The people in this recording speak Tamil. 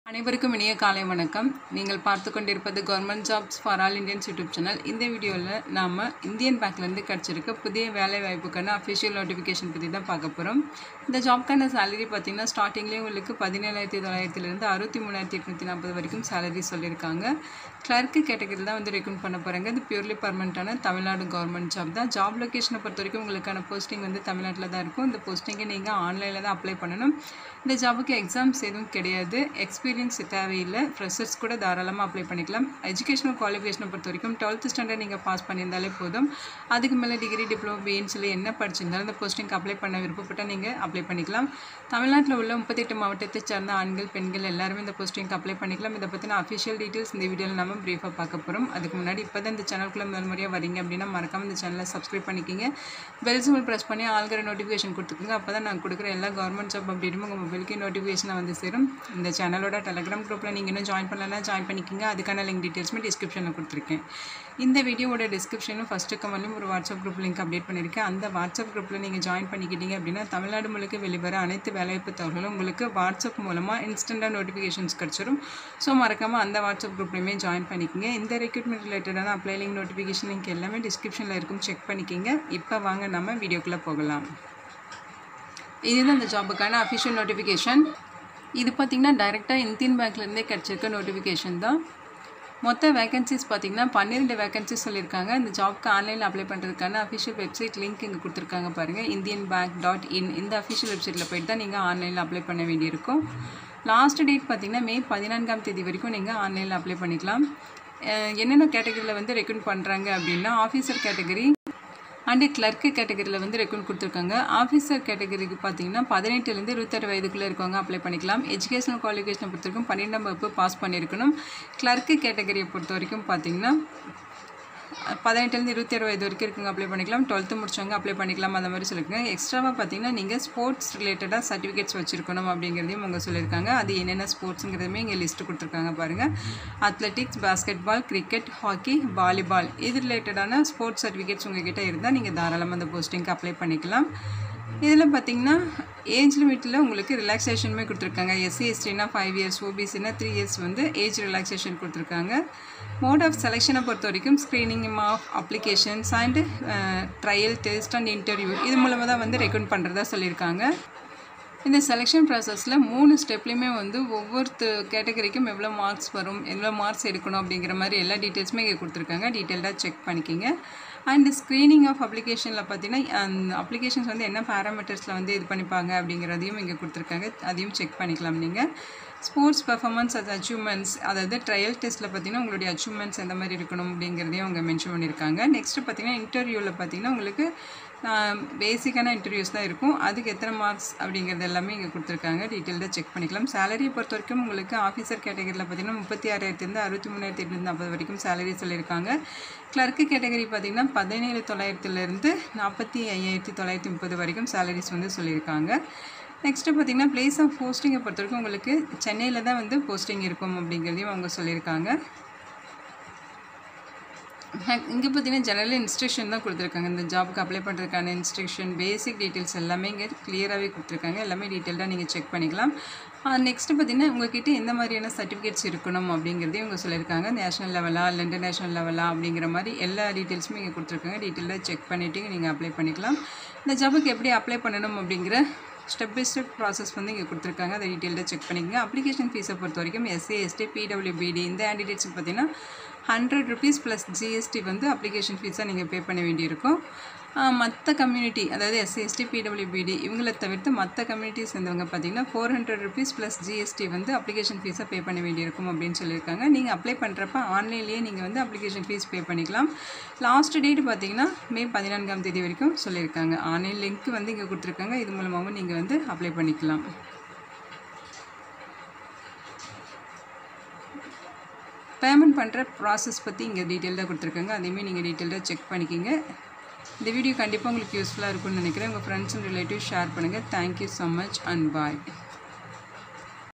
அனைவருக்கும் இனிய காலை வணக்கம் நீங்கள் பார்த்து கொண்டிருப்பது government jobs for all Indians YouTube channel இந்த வீடியோவில் நாம் இந்தியன் பேங்க்லேருந்து கிடச்சிருக்க புதிய வேலை வாய்ப்புக்கான அஃபிஷியல் நோட்டிஃபிகேஷன் பற்றி தான் பார்க்க போகிறோம் இந்த ஜாப்க்கான சேலரி பார்த்தீங்கன்னா ஸ்டார்டிங்லேயே உங்களுக்கு பதினேழாயிரத்தி தொள்ளாயிரத்துலேருந்து அறுபத்தி மூணாயிரத்தி எட்நூற்றி நாற்பது வரைக்கும் சேலரி சொல்லியிருக்காங்க கிளர்க்கு கேட்டகரியில் தான் வந்து ரெக்ரூட் பண்ண போகிறாங்க இது பியூர்லி பர்மனெண்ட்டான தமிழ்நாடு கவர்மெண்ட் ஜாப் தான் ஜாப் லொக்கேஷனை பொறுத்த வரைக்கும் உங்களுக்கான போஸ்டிங் வந்து தமிழ்நாட்டில் தான் இருக்கும் இந்த போஸ்டிங்கை நீங்கள் ஆன்லைனில் தான் அப்ளை பண்ணணும் இந்த ஜாபுக்கு எக்ஸாம்ஸ் எதுவும் கிடையாது எக்ஸ்பீரியன்ஸ் தேவையில்லை ஃப்ரெஷர்ஸ் கூட தாராளமாக அப்ளை பண்ணிக்கலாம் எஜுகேஷனல் குவாலிஃபிகேஷனை பொறுத்த வரைக்கும் டுவெல்த் ஸ்டாண்டர்ட் நீங்கள் பாஸ் பண்ணியிருந்தாலே போதும் அதுக்கு மேலே டிகிரி டிப்ளமோ பிஎன்னு சொல்லி என்ன படிச்சிருந்தாலும் இந்த போஸ்டிங்க்கு அப்ளை பண்ண விருப்பப்பட்டால் நீங்கள் அப்ளை பண்ணிக்கலாம் தமிழ்நாட்டில் உள்ள முப்பத்தெட்டு மாவட்டத்தை சார்ந்த ஆண்கள் பெண்கள் எல்லாருமே இந்த போஸ்டிங்க்கு அப்ளை பண்ணிக்கலாம் இதை பற்றின அஃபிஷியல் டீட்டெயில்ஸ் இந்த வீடியோவில் நம்ம ப்ரீஃபாக பார்க்க போகிறோம் அதுக்கு முன்னாடி இப்போ தான் இந்த சேனலுக்குள்ளே முதல் முறையாக வரீங்க அப்படின்னா மறக்காம இந்த சேனலை சப்ஸ்கிரைப் பண்ணிக்கிங்க பெல் சிம்பிள் ப்ரெஸ் பண்ணி ஆள்கிற நோட்டிஃபிகேஷன் கொடுத்துக்கோங்க அப்போ தான் நான் கொடுக்குற எல்லா கவர்மெண்ட் ஜாப் அப்டேட்டும் உங்கள் மொபைலுக்கு நோட்டிஃபிகேஷனாக வந்து சேரும் இந்த சேனலோட டெலகிராம் குரூப்பில் நீங்கள் இன்னும் ஜாயின் பண்ணலன்னா ஜாயின் பண்ணிக்கிங்க அதுக்கான லிங்க் டீட்டெயில்ஸுமே டிஸ்கிரிப்ஷனில் கொடுத்துருக்கேன் இந்த வீடியோவோட டிஸ்கிரிப்ஷனும் ஃபஸ்ட்டு கமெண்ட்லையும் ஒரு வாட்ஸ்அப் குரூப் லிங்க் அப்டேட் பண்ணியிருக்கேன் அந்த வாட்ஸ்அப் குரூப்பில் நீங்கள் ஜாயின் பண்ணிக்கிட்டீங்க அப்படின்னா தமிழ்நாடு முழுக்க வெளிவர அனைத்து வேலைவாய்ப்பு தகவலும் உங்களுக்கு வாட்ஸ்அப் மூலமாக இன்ஸ்டண்ட்டாக நோட்டிஃபிகேஷன்ஸ் கிடச்சிரும் ஸோ மறக்காமல் அந்த வாட்ஸ்அப் குரூப்லையுமே ஜாயின் பண்ணிக்கோங்க இந்த ரெக்ரூட்மெண்ட் ரிலேட்டடான அப்ளை லிங்க் நோட்டிஃபிகேஷன் லிங்க் எல்லாமே டிஸ்கிரிப்ஷனில் இருக்கும் செக் பண்ணிக்கிங்க இப்போ வாங்க நம்ம வீடியோக்குள்ளே போகலாம் இதுதான் இந்த ஜாபுக்கான அஃபிஷியல் நோட்டிஃபிகேஷன் இது பார்த்திங்கன்னா டைரெக்டாக இந்தியன் பேங்க்லேருந்தே கிடச்சிருக்க நோட்டிஃபிகேஷன் தான் மொத்த வேகன்சிஸ் பார்த்திங்கன்னா பன்னிரெண்டு வேகன்சிஸ் சொல்லியிருக்காங்க இந்த ஜாப்க்கு ஆன்லைனில் அப்ளை பண்ணுறதுக்கான அஃபிஷியல் வெப்சைட் லிங்க் இங்கே கொடுத்துருக்காங்க பாருங்கள் இந்தியன் பேங்க் டாட் இன் இந்த அஃபிஷியல் வெப்சைட்டில் போயிட்டு தான் நீங்கள் ஆன்லைனில் அப்ளை பண்ண வேண்டியிருக்கும் லாஸ்ட் டேட் பார்த்திங்கன்னா மே பதினான்காம் தேதி வரைக்கும் நீங்கள் ஆன்லைனில் அப்ளை பண்ணிக்கலாம் என்னென்ன கேட்டகரியில் வந்து ரெக்ரூட் பண்ணுறாங்க அப்படின்னா ஆஃபீஸர் கேட்டகரி அண்டு கிளர்க்கு கேட்டகரியில் வந்து ரெக்ரூட் கொடுத்துருக்காங்க ஆஃபீஸர் கேட்டகரிக்கு பார்த்தீங்கன்னா பதினெட்டுலேருந்து இருபத்தாறு வயதுக்குள்ளே இருக்கவங்க அப்ளை பண்ணிக்கலாம் எஜுகேஷனல் குவாலிஃபிகேஷனை பொறுத்த வரைக்கும் பன்னெண்டாம் வகுப்பு பாஸ் பண்ணியிருக்கணும் கிளர்க்கு கேட்டகரியை பொறுத்த வரைக்கும் பார்த்தீங்கன்னா பதினெட்டுலேருந்து இருபத்தி ஆறு வயது வரைக்கும் இருக்குங்க அப்ளை பண்ணிக்கலாம் டுவெல்த்து முடிச்சவங்க அப்ளை பண்ணிக்கலாம் அந்த மாதிரி சொல்லியிருக்காங்க எக்ஸ்ட்ராவாக பார்த்தீங்கன்னா நீங்கள் ஸ்போர்ட்ஸ் ரிலேட்டடாக சர்டிஃபிகேட்ஸ் வச்சுருக்கணும் அப்படிங்கிறதையும் அவங்க சொல்லியிருக்காங்க அது என்னென்ன ஸ்போர்ட்ஸுங்கிறதுமே இங்கே லிஸ்ட்டு கொடுத்துருக்காங்க பாருங்கள் athletics basket ball cricket hockey volleyball இது ரிலேட்டடான ஸ்போர்ட்ஸ் சர்டிஃபிகேட்ஸ் உங்ககிட்ட இருந்தால் நீங்கள் தாராளமாக அந்த போஸ்டிங்க்கு அப்ளை பண்ணிக்கலாம் இதில் பார்த்தீங்கன்னா ஏஜ் லிமிட்டில் உங்களுக்கு ரிலாக்ஸேஷனுமே கொடுத்துருக்காங்க எஸ்சி எஸ்டினா ஃபைவ் இயர்ஸ் ஓபிசினா த்ரீ இயர்ஸ் வந்து ஏஜ் ரிலாக்ஸேஷன் கொடுத்துருக்காங்க மோட் ஆஃப் செலெக்ஷனை பொறுத்த வரைக்கும் screening of applications and trial test and interview இது மூலமாக தான் வந்து ரெக்கமெண்ட் பண்ணுறதா சொல்லியிருக்காங்க இந்த செலெக்ஷன் ப்ராசஸில் மூணு ஸ்டெப்லேயுமே வந்து ஒவ்வொரு கேட்டகரிக்கும் எவ்வளோ மார்க்ஸ் வரும் எவ்வளோ மார்க்ஸ் எடுக்கணும் அப்படிங்கிற மாதிரி எல்லா டீட்டெயில்ஸுமே இங்கே கொடுத்துருக்காங்க டீட்டெயில்டாக செக் பண்ணிக்கிங்க அண்ட் ஸ்க்ரீனிங் ஆஃப் அப்ளிகேஷனில் பார்த்தீங்கன்னா அந்த அப்ளிகேஷன்ஸ் வந்து என்ன பேராமீட்டர்ஸில் வந்து இது பண்ணிப்பாங்க அப்படிங்கிறதையும் இங்கே கொடுத்துருக்காங்க அதையும் செக் பண்ணிக்கலாம் நீங்கள் ஸ்போர்ட்ஸ் பர்ஃபார்மன்ஸ் அது அச்சீவ்மெண்ட்ஸ் அதாவது ட்ரையல் டெஸ்ட்டில் பார்த்தீங்கன்னா உங்களுடைய அச்சீவ்மெண்ட்ஸ் எந்த மாதிரி இருக்கணும் அப்படிங்கிறதையும் அவங்க மென்ஷன் பண்ணியிருக்காங்க நெக்ஸ்ட்டு பார்த்தீங்கன்னா இன்டர்வியூவில் பார்த்தீங்கன்னா உங்களுக்கு பேசிக்கான இன்டர்வியூஸ் தான் இருக்கும் அதுக்கு எத்தனை மார்க்ஸ் அப்படிங்கிறது எல்லாமே இங்கே கொடுத்துருக்காங்க டீட்டெயில்டாக செக் பண்ணிக்கலாம் சேலரியை பொறுத்த வரைக்கும் உங்களுக்கு ஆஃபீஸர் கேட்டகரியில் பார்த்தீங்கன்னா முப்பத்தி ஆறாயிரத்துலேருந்து அறுபத்தி மூணாயிரத்தி எட்நூற்றி நாற்பது வரைக்கும் சேலரி சொல்லியிருக்காங்க கிளர்க்கு கேட்டகரி பார்த்தீங்கன்னா பதினேழு தொள்ளாயிரத்துலேருந்து நாற்பத்தி ஐயாயிரத்தி தொள்ளாயிரத்தி முப்பது வரைக்கும் சேலரிஸ் வந்து சொல்லியிருக்காங்க நெக்ஸ்ட்டு பார்த்தீங்கன்னா பிளேஸ் ஆஃப் போஸ்டிங்கை பொறுத்த வரைக்கும் உங்களுக்கு சென்னையில் தான் வந்து போஸ்டிங் இருக்கும் அப்படிங்கிறதையும் அவங்க சொல்லியிருக்காங்க இங்கே பார்த்தீங்கன்னா ஜெனரல் இன்ஸ்ட்ரக்ஷன் தான் கொடுத்துருக்காங்க இந்த ஜாபுக்கு அப்ளை பண்ணுறதுக்கான இன்ஸ்ட்ரக்ஷன் பேசிக் டீட்டெயில்ஸ் எல்லாமே இங்கே கிளியராகவே கொடுத்துருக்காங்க எல்லாமே டீட்டெயில்டாக நீங்கள் செக் பண்ணிக்கலாம் நெக்ஸ்ட்டு பார்த்தீங்கன்னா உங்ககிட்ட எந்த மாதிரியான சர்டிஃபிகேட்ஸ் இருக்கணும் அப்படிங்கிறதையும் இவங்க சொல்லியிருக்காங்க நேஷனல் லெவலா இல்லை இன்டர்நேஷனல் லெவலா அப்படிங்கிற மாதிரி எல்லா டீட்டெயில்ஸுமே இங்கே கொடுத்துருக்காங்க டீட்டெயிலாக செக் பண்ணிவிட்டு நீங்கள் அப்ளை பண்ணிக்கலாம் இந்த ஜாபுக்கு எப்படி அப்ளை பண்ணணும் அப்படிங்கிற ஸ்டெப் பை ஸ்டெப் ப்ராசஸ் வந்து இங்கே கொடுத்துருக்காங்க அதை டீட்டெயில்டாக செக் பண்ணிக்கங்க அப்ளிகேஷன் ஃபீஸை பொறுத்த வரைக்கும் எஸ்சி எஸ்டி பிடபிள்யூபிடி இந்த கேண்டிடேட்ஸுக்கு பார்த்தீங்கன்னா ஹண்ட்ரட் ருபீஸ் ப்ளஸ் ஜிஎஸ்டி வந்து அப்ளிகேஷன் ஃபீஸாக நீங்கள் பே பண்ண வேண்டியிருக்கும் மற்ற கம்யூனிட்டி அதாவது எஸ்சி எஸ்டி பிடபிள்யூபிடி இவங்களை தவிர்த்து மற்ற கம்யூனிட்டி சேர்ந்தவங்க பார்த்தீங்கன்னா four hundred rupees plus GST வந்து அப்ளிகேஷன் ஃபீஸாக பே பண்ண வேண்டியிருக்கும் அப்படின்னு சொல்லியிருக்காங்க நீங்கள் அப்ளை பண்ணுறப்ப ஆன்லைன்லேயே நீங்கள் வந்து அப்ளிகேஷன் ஃபீஸ் பே பண்ணிக்கலாம் லாஸ்ட் டேட் பார்த்தீங்கன்னா மே பதினான்காம் தேதி வரைக்கும் சொல்லியிருக்காங்க ஆன்லைன் லிங்க் வந்து இங்கே கொடுத்துருக்காங்க இது மூலமாகவும் நீங்கள் வந்து அப்ளை பண்ணிக்கலாம் பேமெண்ட் பண்ணுற ப்ராசஸ் பற்றி இங்கே டீட்டெயில்டாக கொடுத்துருக்காங்க அதையுமே நீங்கள் டீட்டெயில்டாக செக் பண்ணிக்கிங்க இந்த வீடியோ கண்டிப்பாக உங்களுக்கு யூஸ்ஃபுல்லாக இருக்கும்னு நினைக்கிறேன் உங்கள் ஃப்ரெண்ட்ஸ் அண்ட் ரிலேட்டிவ் ஷேர் பண்ணுங்கள் thank you so much and bye